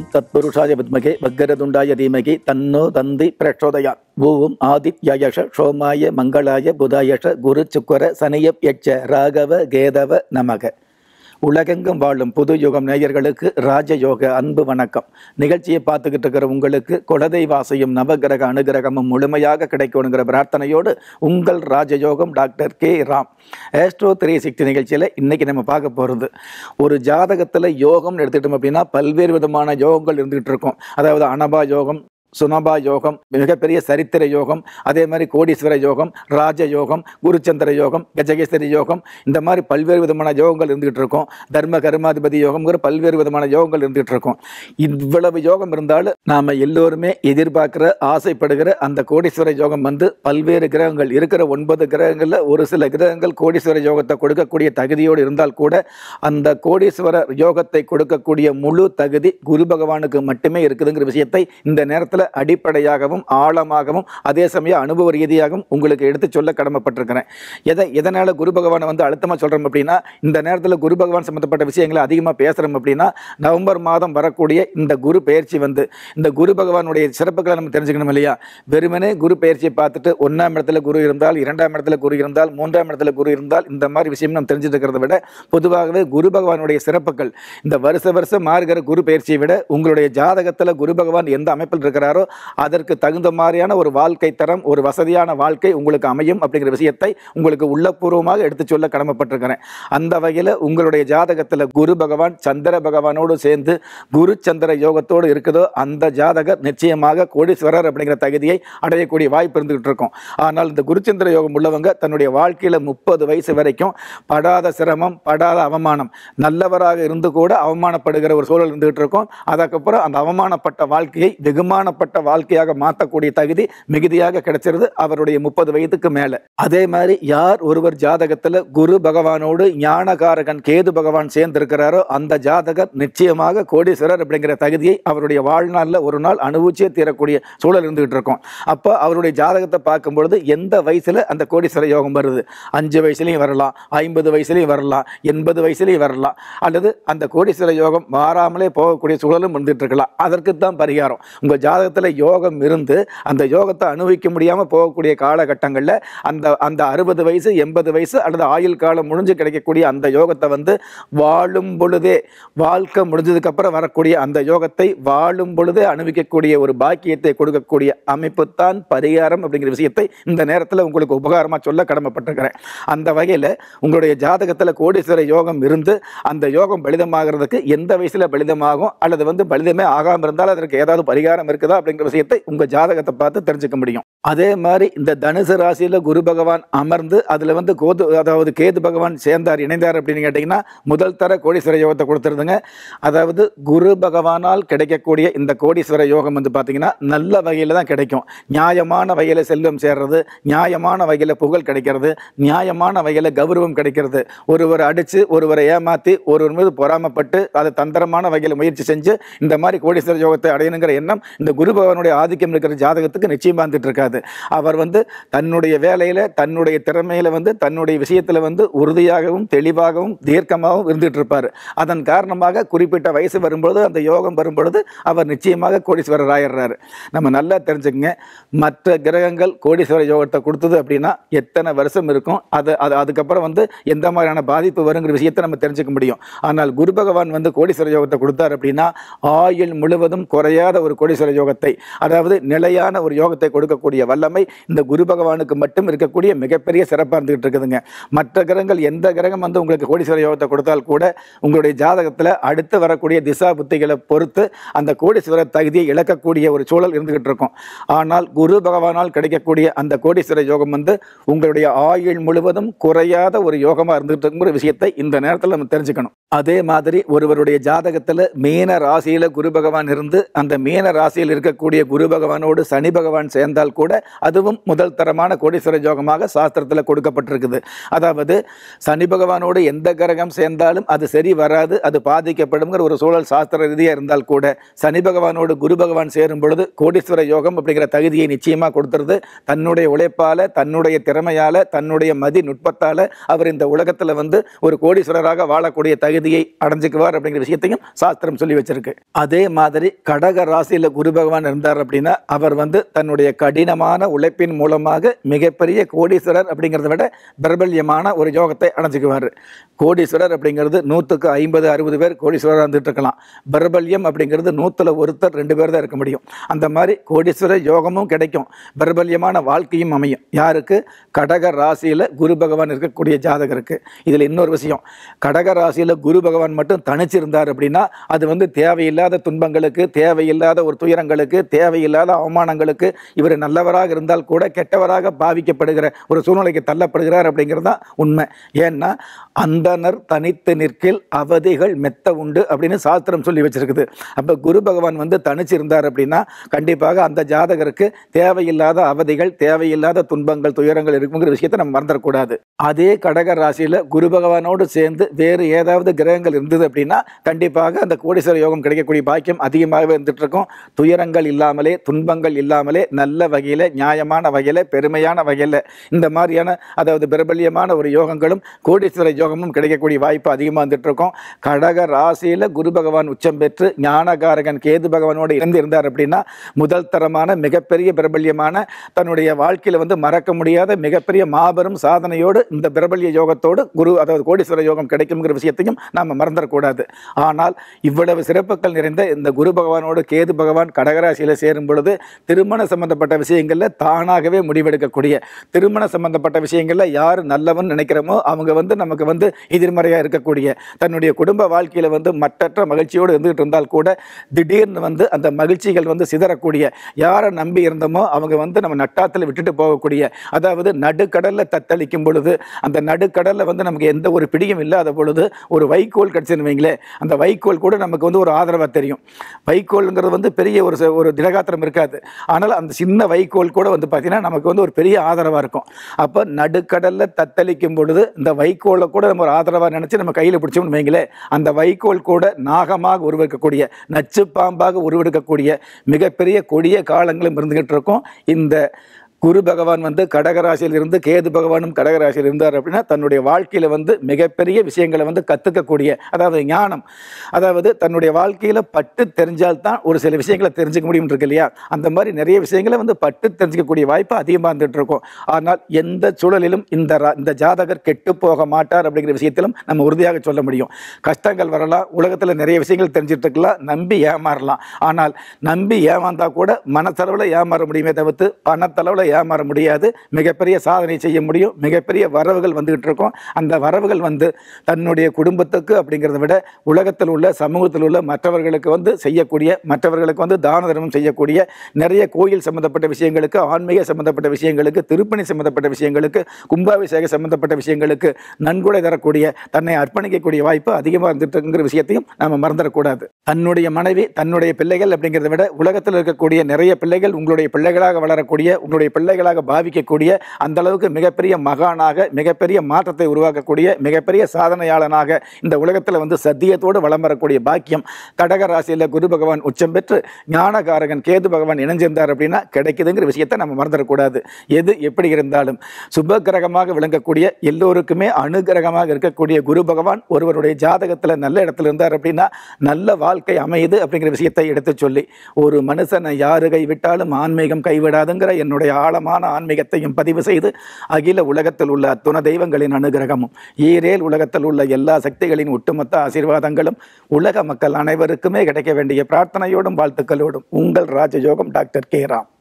தத்புருஷாய வித்மகே வக்கரதுண்டாய தீமகி தன்னோ தந்தி பிரச்சோதயா ஓம் ஆதித்யயஷ சோமாய மங்களாய புதாயஷ குரு சுக்கர சனியப் யட்ச ராகவ கேதவ நமக உலகெங்கும் வாழும் புது யுகம் நேயர்களுக்கு ராஜயோக அன்பு வணக்கம் நிகழ்ச்சியை பார்த்துக்கிட்டு இருக்கிற உங்களுக்கு குலதெய்வாசையும் நவகிரக அனுகிரகமும் முழுமையாக கிடைக்கணுங்கிற பிரார்த்தனையோடு உங்கள் Rajayogam doctor K Ram astro three sixty நிகழ்ச்சியில் இன்னைக்கு நம்ம பார்க்க போகிறது ஒரு ஜாதகத்தில் யோகம்னு எடுத்துக்கிட்டோம் அப்படின்னா பல்வேறு விதமான யோகங்கள் இருந்துகிட்டு இருக்கும் அதாவது அனபா யோகம் சுனபா யோகம் மிகப்பெரிய சரித்திர யோகம் அதே மாதிரி கோடீஸ்வர யோகம் ராஜ யோகம் குருச்சந்திர யோகம் கஜகேசரி யோகம் இந்த மாதிரி பல்வேறு விதமான யோகங்கள் இருந்துகிட்டு இருக்கும் தர்ம கர்மாதிபதி யோகம்ங்கிற பல்வேறு விதமான யோகங்கள் இருந்துகிட்டு இருக்கும் இவ்வளவு யோகம் இருந்தாலும் நாம எல்லோருமே எதிர்பார்க்கிற ஆசைப்படுகிற அந்த கோடீஸ்வர யோகம் வந்து பல்வேறு கிரகங்கள் இருக்கிற ஒன்பது கிரகங்களில் ஒரு சில கிரகங்கள் கோடீஸ்வர யோகத்தை கொடுக்கக்கூடிய தகுதியோடு இருந்தால் கூட அந்த கோடீஸ்வர யோகத்தை கொடுக்கக்கூடிய முழு தகுதி குரு பகவானுக்கு மட்டுமே இருக்குதுங்கிற விஷயத்தை இந்த நேரத்தில் அடிப்படையாகவும் ஆழமாகவும் அதே சமயம் அனுபவ ரீதியாகவும் உங்களுக்கு எடுத்து சொல்ல கடமைப்பட்டிருக்கிறேன் எதை எதனால் குரு பகவானை வந்து அழுத்தமாக சொல்கிறோம் அப்படின்னா இந்த நேரத்தில் குரு பகவான் சம்மந்தப்பட்ட விஷயங்களை அதிகமாக பேசுகிறோம் அப்படின்னா நவம்பர் மாதம் வரக்கூடிய இந்த குரு பயிற்சி வந்து இந்த குரு பகவானுடைய சிறப்புகளை நம்ம தெரிஞ்சுக்கணும் இல்லையா வெறுமனே குரு பயிற்சியை பார்த்துட்டு ஒன்றாம் இடத்துல குரு இருந்தால் இரண்டாம் இடத்துல குரு இருந்தால் மூன்றாம் இடத்துல குரு இருந்தால் இந்த மாதிரி விஷயம் நம்ம தெரிஞ்சுட்டு இருக்கிறத விட பொதுவாகவே குரு பகவானுடைய சிறப்புகள் இந்த வருஷ வருஷம் மாறுகிற குரு பயிற்சியை விட உங்களுடைய ஜாதகத்தில் குரு பகவான் எந்த அமைப்பில் இருக்கிறாரோ அதற்கு தகுந்த மாதிரியான ஒரு வாழ்க்கை தரம் ஒரு வசதியான வாழ்க்கை உங்களுக்கு அமையும் அப்படிங்கிற விஷயத்தை உங்களுக்கு உள்ளபூர்வமாக எடுத்து சொல்ல கடமைப்பட்டிருக்கிறேன் அந்த வகையில் உங்களுடைய ஜாதகத்தில் குரு பகவான் சந்திர பகவானோடு சேர்ந்து குரு சந்திர யோகத்தோடு இருக்குதோ அந்த ஜாதகர் நிச்சயமாக கோடீஸ்வரர் அப்படிங்கிற தகுதியை அடையக்கூடிய வாய்ப்பு இருந்துகிட்டு இருக்கும் ஆனால் இந்த குருச்சந்திர யோகம் உள்ளவங்க தன்னுடைய வாழ்க்கையில் முப்பது வயசு வரைக்கும் படாத சிரமம் படாத அவமானம் நல்லவராக இருந்து கூட அவமானப்படுகிற ஒரு சூழல் இருந்துகிட்டு இருக்கும் அதுக்கப்புறம் அந்த அவமானப்பட்ட வாழ்க்கையை வெகுமானப்பட்ட வாழ்க்கையாக மாற்றக்கூடிய தகுதி மிகுதியாக கிடைச்சிருது அவருடைய முப்பது வயதுக்கு மேலே அதே மாதிரி யார் ஒருவர் ஜாதகத்தில் குரு பகவானோடு ஞானகாரகன் கேது பகவான் சேர்ந்திருக்கிறாரோ அந்த ஜாதகர் நிச்சயமாக கோடீஸ்வரர் அப்படிங்கிற தகுதியை அவருடைய வாழ்நாளில் ஒரு நாள் அனுபவிச்சே தீரக்கூடிய சூழல் இருந்துகிட்டு இருக்கும் அப்போ அவருடைய ஜாதகத்தை பார்க்கும்பொழுது எந்த வயசில் அந்த கோடீஸ்வர யோகம் வருது அஞ்சு வயசுலையும் வரலாம் ஐம்பது வயசுலையும் வரலாம் எண்பது வயசுலையும் வரலாம் அல்லது அந்த கோடீஸ்வர யோகம் மாறாமலே போகக்கூடிய சூழலும் இருந்துகிட்டு இருக்கலாம் அதற்கு தான் பரிகாரம் உங்கள் ஜாதகத்தில் யோகம் இருந்து அந்த யோகத்தை அனுபவிக்க முடியாமல் போகக்கூடிய காலகட்டங்களில் அந்த அந்த அறுபது வயசு எண்பது வயசு அல்லது ஆயுள் காலம் முடிஞ்சு கிடைக்கக்கூடிய அந்த யோகத்தை வந்து வாழும் பொழுதே வாழ்க்கை முடிஞ்சதுக்கப்புறம் வரக்கூடிய அந்த யோகத்தை வாழும் பொழுதே அனுபவிக்கக்கூடிய ஒரு பாக்கியத்தை கொடுக்கக்கூடிய அமைப்பு தான் பரிகாரம் அப்படிங்கிற விஷயத்தை இந்த நேரத்தில் உங்களுக்கு உபகாரமாக சொல்ல கடமைப்பட்டிருக்கிறேன் அந்த வகையில் உங்களுடைய ஜாதகத்தில் கோடீஸ்வர யோகம் இருந்து அந்த யோகம் பலிதமாகிறதுக்கு எந்த வயசில் பலிதமாகும் அல்லது வந்து பலிதமே ஆகாமல் இருந்தால் அதற்கு ஏதாவது பரிகாரம் இருக்குதா அப்படிங்கிற விஷயத்தை உங்கள் ஜாதகத்தை பார்த்து தெரிஞ்சுக்க முடியும் அதே மாதிரி இந்த தனுசு ராசியில் குரு பகவான் அமர்ந்து அதில் வந்து கோது அதாவது கேது பகவான் சேர்ந்தார் இணைந்தார் அப்படின்னு கேட்டிங்கன்னா முதல் தர கோடீஸ்வர யோகத்தை கொடுத்துருதுங்க அதாவது குரு பகவானால் கிடைக்கக்கூடிய இந்த கோடீஸ்வர யோகம் வந்து பார்த்திங்கன்னா நல்ல வகையில் தான் கிடைக்கும் நியாயமான வகையில் செல்வம் சேர்றது நியாயமான வகையில் புகழ் கிடைக்கிறது நியாயமான வகையில் கௌரவம் கிடைக்கிறது ஒருவரை அடித்து ஒருவரை ஏமாற்றி ஒருவர் மீது பொறாமப்பட்டு அதை தந்திரமான வகையில் முயற்சி செஞ்சு இந்த மாதிரி கோடீஸ்வர யோகத்தை அடையணுங்கிற எண்ணம் இந்த குரு பகவானுடைய ஆதிக்கம் இருக்கிற ஜாதகத்துக்கு நிச்சயமா வந்துட்டு இருக்காது அவர் வந்து தன்னுடைய வேலையில் தன்னுடைய திறமையில் வந்து தன்னுடைய விஷயத்தில் வந்து உறுதியாகவும் தெளிவாகவும் தீர்க்கமாகவும் இருந்துகிட்டு இருப்பார் அதன் காரணமாக குறிப்பிட்ட வயசு வரும்பொழுது அந்த யோகம் வரும்பொழுது அவர் நிச்சயமாக கோடீஸ்வரர் ஆயிடுறாரு நம்ம நல்லா தெரிஞ்சுக்கங்க மற்ற கிரகங்கள் கோடீஸ்வர யோகத்தை கொடுத்தது அப்படின்னா எத்தனை வருஷம் இருக்கும் அது அது அதுக்கப்புறம் வந்து எந்த மாதிரியான பாதிப்பு வருங்கிற விஷயத்தை நம்ம தெரிஞ்சுக்க முடியும் ஆனால் குரு பகவான் வந்து கோடீஸ்வர யோகத்தை கொடுத்தார் அப்படின்னா ஆயுள் முழுவதும் குறையாத ஒரு கோடீஸ்வர யோகத்தை அதாவது நிலையான ஒரு யோகத்தை கொடுக்கக்கூடிய வல்லமை இந்த குரு பகவானுக்கு மட்டும் இருக்கக்கூடிய மிகப்பெரிய சிறப்பாக இருந்துகிட்டு இருக்குதுங்க மற்ற கிரகங்கள் எந்த கிரகம் வந்து உங்களுக்கு கோடீஸ்வர யோகத்தை கொடுத்தால் கூட உங்களுடைய ஜாதகத்தில் அடுத்து வரக்கூடிய திசா புத்திகளை பொறுத்து அந்த கோடீஸ்வர தகுதியை இழக்கக்கூடிய ஒரு சூழல் இருந்துகிட்டு இருக்கும் ஆனால் குரு பகவானால் கிடைக்கக்கூடிய அந்த கோடீஸ்வர யோகம் வந்து உங்களுடைய ஆயுள் முழுவதும் குறையாத ஒரு யோகமாக இருந்துகிட்டு இருக்குங்கிற விஷயத்தை இந்த நேரத்தில் நம்ம தெரிஞ்சுக்கணும் அதே மாதிரி ஒருவருடைய ஜாதகத்தில் மீன ராசியில் குரு பகவான் இருந்து அந்த மீன ராசியில் இருக்க இருக்கக்கூடிய குரு பகவானோடு சனி பகவான் சேர்ந்தால் கூட அதுவும் முதல் தரமான கோடீஸ்வர யோகமாக சாஸ்திரத்தில் கொடுக்கப்பட்டிருக்குது அதாவது சனி பகவானோடு எந்த கிரகம் சேர்ந்தாலும் அது சரி வராது அது பாதிக்கப்படுங்கிற ஒரு சூழல் சாஸ்திர ரீதியாக இருந்தால் கூட சனி பகவானோடு குரு பகவான் சேரும் பொழுது கோடீஸ்வர யோகம் அப்படிங்கிற தகுதியை நிச்சயமாக கொடுத்துருது தன்னுடைய உழைப்பால தன்னுடைய திறமையால தன்னுடைய மதி நுட்பத்தால அவர் இந்த உலகத்துல வந்து ஒரு கோடீஸ்வரராக வாழக்கூடிய தகுதியை அடைஞ்சுக்குவார் அப்படிங்கிற விஷயத்தையும் சாஸ்திரம் சொல்லி வச்சிருக்கு அதே மாதிரி கடக ராசியில குரு பகவான் இருந்தார் அப்படின்னா அவர் வந்து தன்னுடைய கடினமான உழைப்பின் மூலமாக மிகப்பெரிய கோடீஸ்வரர் அப்படிங்கிறத விட பிரபல்யமான ஒரு யோகத்தை அடைஞ்சுக்குவார் கோடீஸ்வரர் அப்படிங்கிறது நூற்றுக்கு ஐம்பது அறுபது பேர் கோடீஸ்வரராக இருந்துட்டு இருக்கலாம் பிரபல்யம் அப்படிங்கிறது நூற்றுல ஒருத்தர் ரெண்டு பேர் தான் இருக்க முடியும் அந்த மாதிரி கோடீஸ்வர யோகமும் கிடைக்கும் பிரபல்யமான வாழ்க்கையும் அமையும் யாருக்கு கடக ராசியில் குரு பகவான் இருக்கக்கூடிய ஜாதகருக்கு இதில் இன்னொரு விஷயம் கடக ராசியில் குரு பகவான் மட்டும் தனிச்சிருந்தார் அப்படின்னா அது வந்து தேவையில்லாத துன்பங்களுக்கு தேவையில்லாத ஒரு துயரங்களுக்கு தேவையில்லாத அவமானங்களுக்கு இவர் நல்லவராக இருந்தால் கூட கெட்டவராக பாவிக்கப்படுகிற ஒரு சூழ்நிலைக்கு தள்ளப்படுகிறார் அப்படிங்கிறது தான் உண்மை ஏன்னா அந்தனர் தனித்து நிற்கில் அவதிகள் மெத்த உண்டு அப்படின்னு சாஸ்திரம் சொல்லி வச்சிருக்குது அப்போ குரு பகவான் வந்து தனிச்சிருந்தார் அப்படின்னா கண்டிப்பாக அந்த ஜாதகருக்கு தேவையில்லாத அவதிகள் தேவையில்லாத துன்பங்கள் துயரங்கள் இருக்குங்கிற விஷயத்தை நம்ம மறந்துடக்கூடாது அதே கடக ராசியில் குரு பகவானோடு சேர்ந்து வேறு ஏதாவது கிரகங்கள் இருந்தது அப்படின்னா கண்டிப்பாக அந்த கோடீஸ்வர யோகம் கிடைக்கக்கூடிய பாக்கியம் அதிகமாகவே இருந்துட்டு இருக்கும் துயரங்கள் இல்லாமலே துன்பங்கள் இல்லாமலே நல்ல வகையில் நியாயமான வகையில் பெருமையான வகையில் இந்த மாதிரியான அதாவது பிரபல்யமான ஒரு யோகங்களும் கோடீஸ்வர யோகமும் கிடைக்கக்கூடிய வாய்ப்பு அதிகமாக இருந்துட்டு இருக்கும் கடக ராசியில் குரு பகவான் உச்சம் பெற்று ஞானகாரகன் கேது பகவானோடு இருந்து இருந்தார் அப்படின்னா முதல் தரமான மிகப்பெரிய பிரபல்யமான தன்னுடைய வாழ்க்கையில் வந்து மறக்க முடியாத மிகப்பெரிய மாபெரும் சாதனையோடு இந்த பிரபல்ய யோகத்தோடு குரு அதாவது கோடீஸ்வர யோகம் கிடைக்குங்கிற விஷயத்தையும் நாம் மறந்துடக்கூடாது ஆனால் இவ்வளவு சிறப்புகள் நிறைந்த இந்த குரு பகவானோடு கேது பகவான் கடகராசியில் சேரும் பொழுது திருமண சம்பந்தப்பட்ட விஷயங்களில் தானாகவே முடிவெடுக்கக்கூடிய திருமண சம்பந்தப்பட்ட விஷயங்களில் யார் நல்லவன் நினைக்கிறோமோ அவங்க வந்து நமக்கு வந்து எதிர்மறையாக இருக்கக்கூடிய தன்னுடைய குடும்ப வாழ்க்கையில் வந்து மற்றற்ற மகிழ்ச்சியோடு இருந்துகிட்டு இருந்தால் கூட திடீர்னு வந்து அந்த மகிழ்ச்சிகள் வந்து சிதறக்கூடிய யாரை நம்பி இருந்தோமோ அவங்க வந்து நம்ம நட்டாத்தில் விட்டுட்டு போகக்கூடிய அதாவது நடுக்கடலில் தத்தளிக்கும் பொழுது அந்த நடுக்கடலில் வந்து நமக்கு எந்த ஒரு பிடியும் இல்லாத பொழுது ஒரு வைக்கோல் கிடச்சுன்னு வைங்களேன் அந்த வைக்கோல் கூட நமக்கு வந்து ஒரு ஆதரவாக தெரியும் வைக்கோல்ங்கிறது வந்து பெரிய ஒரு ச- ஒரு திடகாத்திரம் இருக்காது ஆனால் அந்த சின்ன வைக்கோல் கூட வந்து பார்த்தீங்கன்னா நமக்கு வந்து ஒரு பெரிய ஆதரவாக இருக்கும் அப்போ நடுக்கடலில் தத்தளிக்கும் பொழுது இந்த வைக்கோலை கூட நம்ம ஒரு ஆதரவாக நினச்சி நம்ம கையில் பிடிச்சோம்னு வைங்களேன் அந்த வைக்கோல் கூட நாகமாக உருவெடுக்கக்கூடிய நச்சு பாம்பாக உருவெடுக்கக்கூடிய மிகப்பெரிய கொடிய காலங்களும் இருந்துகிட்டு இருக்கும் இந்த குரு பகவான் வந்து கடகராசியில் இருந்து கேது பகவானும் கடகராசியில் இருந்தார் அப்படின்னா தன்னுடைய வாழ்க்கையில் வந்து மிகப்பெரிய விஷயங்களை வந்து கற்றுக்கக்கூடிய அதாவது ஞானம் அதாவது தன்னுடைய வாழ்க்கையில் பட்டு தெரிஞ்சால்தான் ஒரு சில விஷயங்களை தெரிஞ்சுக்க முடியும் இருக்கு இல்லையா அந்த மாதிரி நிறைய விஷயங்களை வந்து பட்டு தெரிஞ்சுக்கக்கூடிய வாய்ப்பு அதிகமாக இருந்துட்டு இருக்கும் ஆனால் எந்த சூழலிலும் இந்த ரா- இந்த ஜாதகர் கெட்டு போக மாட்டார் அப்படிங்கிற விஷயத்திலும் நம்ம உறுதியாக சொல்ல முடியும் கஷ்டங்கள் வரலாம் உலகத்தில் நிறைய விஷயங்கள் தெரிஞ்சுட்டு இருக்கலாம் நம்பி ஏமாறலாம் ஆனால் நம்பி ஏமாந்தா கூட மனத்தளவில் ஏமாற முடியுமே தவிர்த்து பணத்தளவில் ஏமாற முடியாது மிகப்பெரிய சாதனை செய்ய முடியும் மிகப்பெரிய வரவுகள் வந்துகிட்டு இருக்கும் அந்த வரவுகள் வந்து தன்னுடைய குடும்பத்துக்கு அப்படிங்கிறத விட உலகத்தில் உள்ள சமூகத்தில் உள்ள மற்றவர்களுக்கு வந்து செய்யக்கூடிய மற்றவர்களுக்கு வந்து தான தர்மம் செய்யக்கூடிய நிறைய கோயில் சம்பந்தப்பட்ட விஷயங்களுக்கு ஆன்மீக சம்பந்தப்பட்ட விஷயங்களுக்கு திருப்பணி சம்பந்தப்பட்ட விஷயங்களுக்கு கும்பாபிஷேக சம்பந்தப்பட்ட விஷயங்களுக்கு நன்கொடை தரக்கூடிய தன்னை அர்ப்பணிக்கக்கூடிய வாய்ப்பு அதிகமாக இருந்துட்டுங்கிற விஷயத்தையும் நம்ம மறந்துடக்கூடாது தன்னுடைய மனைவி தன்னுடைய பிள்ளைகள் அப்படிங்கிறத விட உலகத்தில் இருக்கக்கூடிய நிறைய பிள்ளைகள் உங்களுடைய பிள்ளைகளாக வளரக்கூடிய உங்களுடைய பிள்ளைகளாக பாவிக்கக்கூடிய அந்த அளவுக்கு மிகப்பெரிய மகானாக மிகப்பெரிய மாற்றத்தை உருவாக்கக்கூடிய மிகப்பெரிய சாதனையாளனாக இந்த உலகத்தில் வந்து சத்தியத்தோடு வலம் வரக்கூடிய பாக்கியம் கடக ராசியில் குரு பகவான் உச்சம் பெற்று ஞானகாரகன் கேது பகவான் இணைஞ்சிருந்தார் அப்படின்னா கிடைக்குதுங்கிற விஷயத்தை நம்ம மறந்துடக்கூடாது எது எப்படி இருந்தாலும் சுப கிரகமாக விளங்கக்கூடிய எல்லோருக்குமே அனுகிரகமாக இருக்கக்கூடிய குரு பகவான் ஒருவருடைய ஜாதகத்தில் நல்ல இடத்துல இருந்தார் அப்படின்னா நல்ல வாழ்க்கை அமையுது அப்படிங்கிற விஷயத்தை எடுத்து சொல்லி ஒரு மனுஷனை யாரு கைவிட்டாலும் ஆன்மீகம் கைவிடாதுங்கிற என்னுடைய ஆழமான ஆன்மீகத்தையும் பதிவு செய்து அகில உலகத்தில் உள்ள அத்துண தெய்வங்களின் அனுகிரகமும் ஈரேல் உலகத்தில் உள்ள எல்லா சக்திகளின் ஒட்டுமொத்த ஆசீர்வாதங்களும் உலக மக்கள் அனைவருக்குமே கிடைக்க வேண்டிய பிரார்த்தனையோடும் வாழ்த்துக்களோடும் உங்கள் ராஜயோகம் டாக்டர் கே ராம்